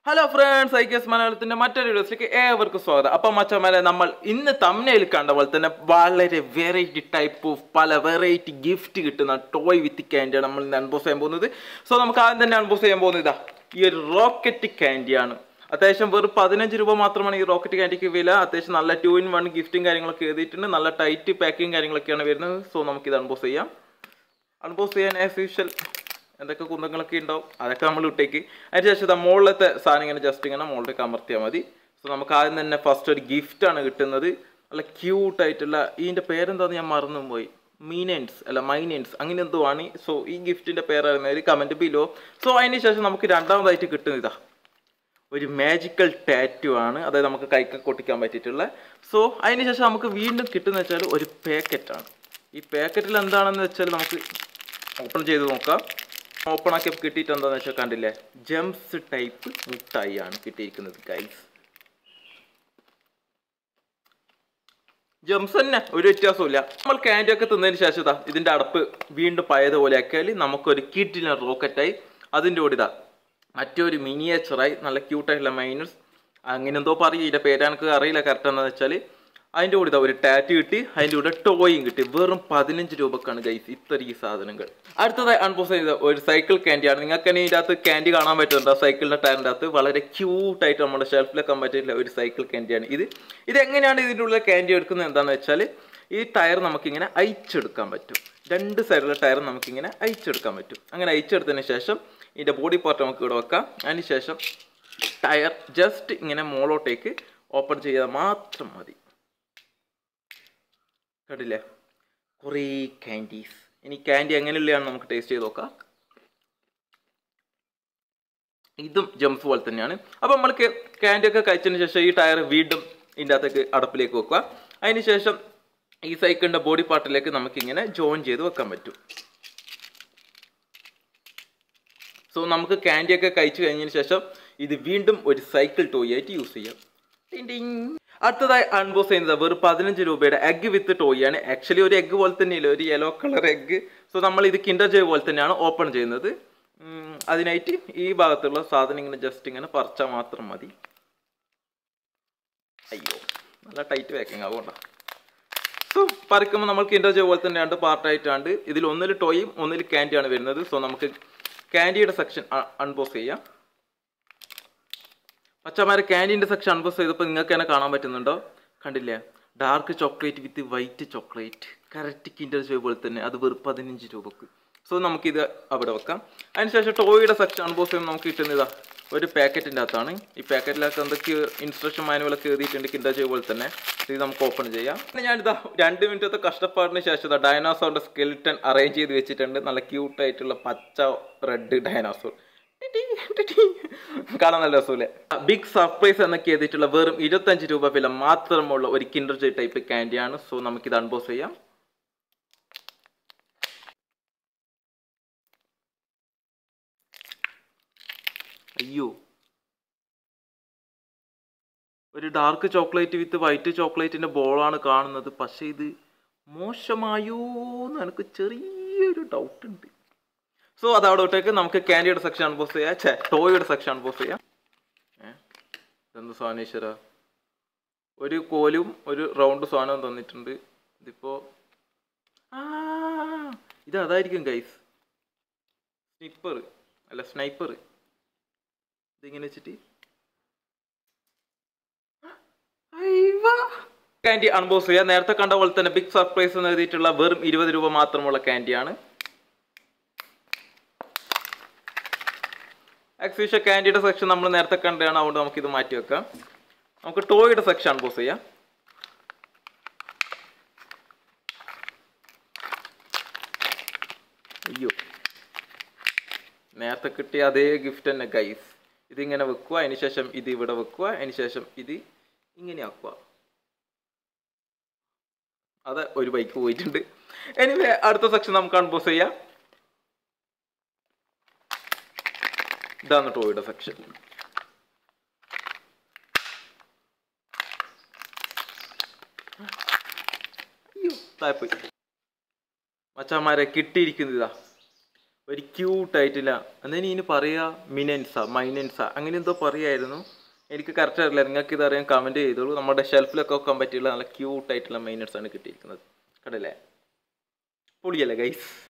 Hello friends I കെസ് മലയാളത്തിന്റെ മറ്റൊരു വീഡിയോസിലേക്ക് ഏവർക്കും സ്വാഗതം അപ്പം മച്ചമാരെ നമ്മൾ ഇന്ന് തമ്മിൽ കണ്ട പോലെ തന്നെ വളരെ വെറൈറ്റി ടൈപ്പ് ഓഫ് പല വെറൈറ്റി ഗിഫ്റ്റ് കിട്ടുന്ന ടോയ് വിത്ത് ക്യാൻഡിയാണ് നമ്മൾ ഇന്ന് അൺബോസ് ചെയ്യാൻ പോകുന്നത് സോ നമുക്ക് ആദ്യം തന്നെ അൺബോസ് ചെയ്യാൻ പോകുന്നത് ഇതാ ഈ ഒരു റോക്കറ്റ് ക്യാൻഡിയാണ് അത്യാവശ്യം വെറും പതിനഞ്ച് രൂപ മാത്രമാണ് ഈ റോക്കറ്റ് ക്യാൻഡിക്ക് വില അത്യാവശ്യം നല്ല ടു ഇൻ വൺ ഗിഫ്റ്റും കാര്യങ്ങളൊക്കെ എഴുതിയിട്ടുണ്ട് നല്ല ടൈറ്റ് പാക്കിങ് കാര്യങ്ങളൊക്കെയാണ് വരുന്നത് സോ നമുക്കിത് അൺബോസ് ചെയ്യാം അൺബോസ് ചെയ്യാൻ ആസ് യൂഷ്വൽ എന്തൊക്കെ കുന്തങ്ങളൊക്കെ ഉണ്ടാവും അതൊക്കെ നമ്മൾ ഇട്ടേക്ക് അതിനുശേഷം ഇതാ മുകളിലത്തെ സാധനം ഇങ്ങനെ ജസ്റ്റ് ഇങ്ങനെ മുകളിലേക്ക് അമർത്തിയാൽ മതി സോ നമുക്ക് ആദ്യം തന്നെ ഫസ്റ്റ് ഒരു ഗിഫ്റ്റ് ആണ് കിട്ടുന്നത് നല്ല ക്യൂട്ട് ആയിട്ടുള്ള ഇതിൻ്റെ പേരെന്താന്ന് ഞാൻ മറന്നു പോയി മീനൻസ് അല്ല മൈനൻസ് അങ്ങനെ എന്തോ ആണ് സോ ഈ ഗിഫ്റ്റിൻ്റെ പേരറിയുന്നവർ കമൻറ്റ് ബിലോ സോ അതിന് ശേഷം നമുക്ക് രണ്ടാമതായിട്ട് കിട്ടുന്നത് ഇതാ ഒരു മാജിക്കൽ ടാറ്റു ആണ് അതായത് നമുക്ക് കൈക്ക് കൊട്ടിക്കാൻ പറ്റിയിട്ടുള്ള സോ അതിനുശേഷം നമുക്ക് വീണ്ടും കിട്ടുന്ന വെച്ചാൽ ഒരു പാക്കറ്റാണ് ഈ പാക്കറ്റിൽ എന്താണെന്ന് വെച്ചാൽ നമുക്ക് ഓപ്പൺ ചെയ്ത് നോക്കാം ഓപ്പൺ ആക്കി കിട്ടിയിട്ട് എന്താണെന്ന് വെച്ചാൽ കണ്ടില്ലേ ജംസ് ടൈപ്പ് മുട്ടായി ആണ് കിട്ടിയിരിക്കുന്നത് ഗൈസ് ജംസ് തന്നെ ഒരു വ്യത്യാസമില്ല നമ്മൾ ക്യാൻഡി ഒക്കെ തിന്നതിന് ശേഷം ഇതാ ഇതിന്റെ അടപ്പ് വീണ്ടും പഴയതുപോലെ ആക്കിയാൽ നമുക്കൊരു കിഡിലെ റോക്കറ്റായി അതിൻ്റെ കൂടെ ഇതാ മറ്റൊരു മിനിയേച്ചറായി നല്ല ക്യൂട്ടായിട്ടുള്ള മൈനസ് അങ്ങനെ എന്തോ പറയും ഇതിന്റെ പേര് എനിക്ക് അറിയില്ല കറക്റ്റ് എന്താണെന്ന് വെച്ചാൽ അതിൻ്റെ കൂടെ ഇതാ ഒരു ടാറ്റ് കിട്ടി അതിൻ്റെ കൂടെ ടോയും കിട്ടി വെറും പതിനഞ്ച് രൂപക്കാണ് ഗൈസ് ഇത്രയും സാധനങ്ങൾ അടുത്തതായി അൺബോസ് ചെയ്ത ഒരു സൈക്കിൾ ക്യാൻഡിയാണ് നിങ്ങൾക്ക് തന്നെ ഇതിൻ്റെ അകത്ത് ക്യാൻഡി കാണാൻ പറ്റുന്നുണ്ട് ആ സൈക്കിളിൻ്റെ ടയറിൻ്റെ അകത്ത് വളരെ ക്യൂട്ടായിട്ട് നമ്മുടെ ഷെൽഫിലൊക്കെ പറ്റിയിട്ടുള്ള ഒരു സൈക്കിൾ ക്യാൻഡിയാണ് ഇത് ഇത് എങ്ങനെയാണ് ഇതിൻ്റെ ഉള്ളിൽ ക്യാൻഡി എടുക്കുന്നത് എന്താണെന്ന് വെച്ചാൽ ഈ ടയർ നമുക്കിങ്ങനെ അയച്ചെടുക്കാൻ പറ്റും രണ്ട് സൈഡിലെ ടയർ നമുക്കിങ്ങനെ അയച്ചെടുക്കാൻ പറ്റും അങ്ങനെ അയച്ചെടുത്തതിന് ശേഷം ഇതിൻ്റെ ബോഡി പാർട്ട് നമുക്ക് ഇവിടെ വെക്കാം അതിന് ശേഷം ടയർ ജസ്റ്റ് ഇങ്ങനെ മോളോട്ടേക്ക് ഓപ്പൺ ചെയ്താൽ മാത്രം മതി കണ്ടില്ലേ കുറേ ക്യാൻഡീസ് ഇനി ക്യാൻഡി എങ്ങനെയുള്ളതാണ് നമുക്ക് ടേസ്റ്റ് ചെയ്ത് നോക്കാം ഇതും ജംസ് പോലെ തന്നെയാണ് അപ്പോൾ നമ്മൾക്ക് ക്യാൻഡി ഒക്കെ കഴിച്ചതിന് ശേഷം ഈ ടയർ വീണ്ടും ഇതിൻ്റെ അകത്തേക്ക് അടപ്പിലേക്ക് വെക്കുക അതിന് ശേഷം ഈ സൈക്കിളിൻ്റെ ബോഡി പാർട്ടിലേക്ക് നമുക്കിങ്ങനെ ജോയിൻ ചെയ്ത് വെക്കാൻ പറ്റും സോ നമുക്ക് ക്യാൻഡി ഒക്കെ കഴിച്ചു കഴിഞ്ഞതിന് ശേഷം ഇത് വീണ്ടും ഒരു സൈക്കിൾ ടോയ് ആയിട്ട് യൂസ് ചെയ്യാം ടിങ് ടിങ്. അടുത്തതായി അൺബോസ് ചെയ്യുന്നത് വെറും പതിനഞ്ച് രൂപയുടെ എഗ് വിത്ത് ടോയ് ആണ് ആക്ച്വലി ഒരു എഗ് പോലെ തന്നെയില്ല ഒരു യെല്ലോ കളർ എഗ് സോ നമ്മൾ ഇത് കിൻഡർ ജോയ് പോലെ തന്നെയാണ് ഓപ്പൺ ചെയ്യുന്നത് ഉം, അതിനായിട്ട് ഈ ഭാഗത്തുള്ള സാധനം ഇങ്ങനെ ജസ്റ്റ് ഇങ്ങനെ പറിച്ചാൽ മാത്രം മതി അയ്യോ നല്ല ടൈറ്റ് പാക്കിങ് അതുകൊണ്ടാ സോ പറിക്കുമ്പോൾ നമ്മൾ കിൻഡർ ജോയ് പോലെ തന്നെ രണ്ട് പാർട്ടായിട്ടാണ്ട് ഇതിൽ ഒന്നിൽ ടോയും ഒന്നിൽ ക്യാൻഡിയാണ് വരുന്നത് സോ നമുക്ക് ക്യാൻഡിയുടെ സെക്ഷൻ അൺബോസ് ചെയ്യാം പച്ചമാരെ ക്യാൻറ്റീൻ്റെ സെക്ഷൻ അൺബോസ് ചെയ്തപ്പോൾ നിങ്ങൾക്ക് തന്നെ കാണാൻ പറ്റുന്നുണ്ടോ കണ്ടില്ലേ dark chocolate with white chocolate correct Kinder Joy പോലെ തന്നെ അത് വെറും പതിനഞ്ച് രൂപക്ക് സോ നമുക്കിത് അവിടെ വെക്കാം അതിനുശേഷം ടോയുടെ സെക്ഷൻ അൺബോസ് ചെയ്യുമ്പോൾ നമുക്ക് കിട്ടുന്നതാ ഒരു പാക്കറ്റിൻ്റെ അകത്താണ് ഈ പാക്കറ്റിലൊക്കെ എന്തൊക്കെ ഇൻസ്ട്രക്ഷൻ മാനുവലൊക്കെ എഴുതിയിട്ടുണ്ട് കിൻഡർ ജോയ് പോലെ തന്നെ ഇത് നമുക്ക് ഓപ്പൺ ചെയ്യാം പിന്നെ ഞാനിതാ രണ്ട് മിനിറ്റത്തെ കഷ്ടപ്പാടിന് ശേഷം ഇതാ ഡയനോസോറിൻ്റെ സ്കെലിറ്റൺ അറേഞ്ച് ചെയ്ത് വെച്ചിട്ടുണ്ട് നല്ല ക്യൂട്ടായിട്ടുള്ള പച്ച റെഡ് ഡയനോസോർ കാണാൻ നല്ല രസമില്ലേ ബിഗ് സർപ്രൈസ് എന്നൊക്കെ എഴുതിയിട്ടുള്ള വെറും ഇരുപത്തഞ്ച് രൂപ വില മാത്രമുള്ള ഒരു കിൻഡർ ജോയ് ടൈപ്പ് ക്യാൻഡിയാണ് സോ നമുക്കിത് അൺബോസ് ചെയ്യാം അയ്യോ ഒരു ഡാർക്ക് ചോക്ലേറ്റ് വിത്ത് വൈറ്റ് ചോക്ലേറ്റിന്റെ ബോളാണ് കാണുന്നത് പക്ഷേ ഇത് മോശമായോ എന്ന് എനിക്ക് ചെറിയൊരു ഡൗട്ട് ഉണ്ട് സോ അത് അവിടെ വിട്ടേക്ക് നമുക്ക് ക്യാൻഡിയുടെ സെക്ഷൻ അൺബോസ് ചെയ്യാം ഛേ ടോയുടെ സെക്ഷൻ അൺബോസ് ചെയ്യാം ഏ ഇതെന്ത് സ്വാനീശ്വര ഒരു കോലും ഒരു റൗണ്ട് സ്വാനവും തന്നിട്ടുണ്ട് ഇതിപ്പോ ആ ഇത് അതായിരിക്കും ഗൈസ് സ്നിപ്പർ അല്ല സ്നൈപ്പർ ഇതിങ്ങനെ വെച്ചിട്ട് ക്യാൻഡി അൺബോസ് ചെയ്യാം നേരത്തെ കണ്ട പോലെ തന്നെ ബിഗ് സർപ്രൈസ് എന്ന് എഴുതിയിട്ടുള്ള വെറും ഇരുപത് രൂപ മാത്രമുള്ള ക്യാൻഡിയാണ് എക്സിഷ ക്യാൻഡിയുടെ സെക്ഷൻ നമ്മൾ നേരത്തെ കണ്ടതാണ് അതുകൊണ്ട് നമുക്ക് ഇത് മാറ്റി വെക്കാം നമുക്ക് ടോയുടെ സെക്ഷൻ അൺബോസ് ചെയ്യാം അയ്യോ നേരത്തെ കിട്ടിയ അതേ ഗിഫ്റ്റ് തന്നെ ഗൈസ് ഇതിങ്ങനെ വെക്കുക അതിനുശേഷം ഇത് ഇവിടെ വെക്കുക അതിനുശേഷം ഇത് ഇങ്ങനെ ആക്കുക അത് ഒരു ബൈക്ക് പോയിട്ടുണ്ട് എനിവേ അടുത്ത സെക്ഷൻ നമുക്ക് അൺബോസ് ചെയ്യാം ഇതാണ് ടോയുടെ സെക്ഷൻ അയ്യോ താഴെ മച്ചാമാരെ കിട്ടിയിരിക്കുന്നത് ഇതാ ഒരു ക്യൂട്ടായിട്ടില്ല എന്നതിന് ഇനി പറയുക മിനൻസ മൈനൻസ അങ്ങനെ എന്തോ പറയായിരുന്നു എനിക്ക് കറക്റ്റ് അറിയില്ല നിങ്ങൾക്ക് ഇതറിയാൻ കമൻറ്റ് ചെയ്തോളൂ നമ്മുടെ ഷെൽഫിലൊക്കെ വെക്കാൻ പറ്റിയുള്ള നല്ല ക്യൂട്ടായിട്ടുള്ള മൈനൻസ് ആണ് കിട്ടിയിരിക്കുന്നത് കണ്ടല്ലേ പൊളിയല്ലേ ഗൈസ്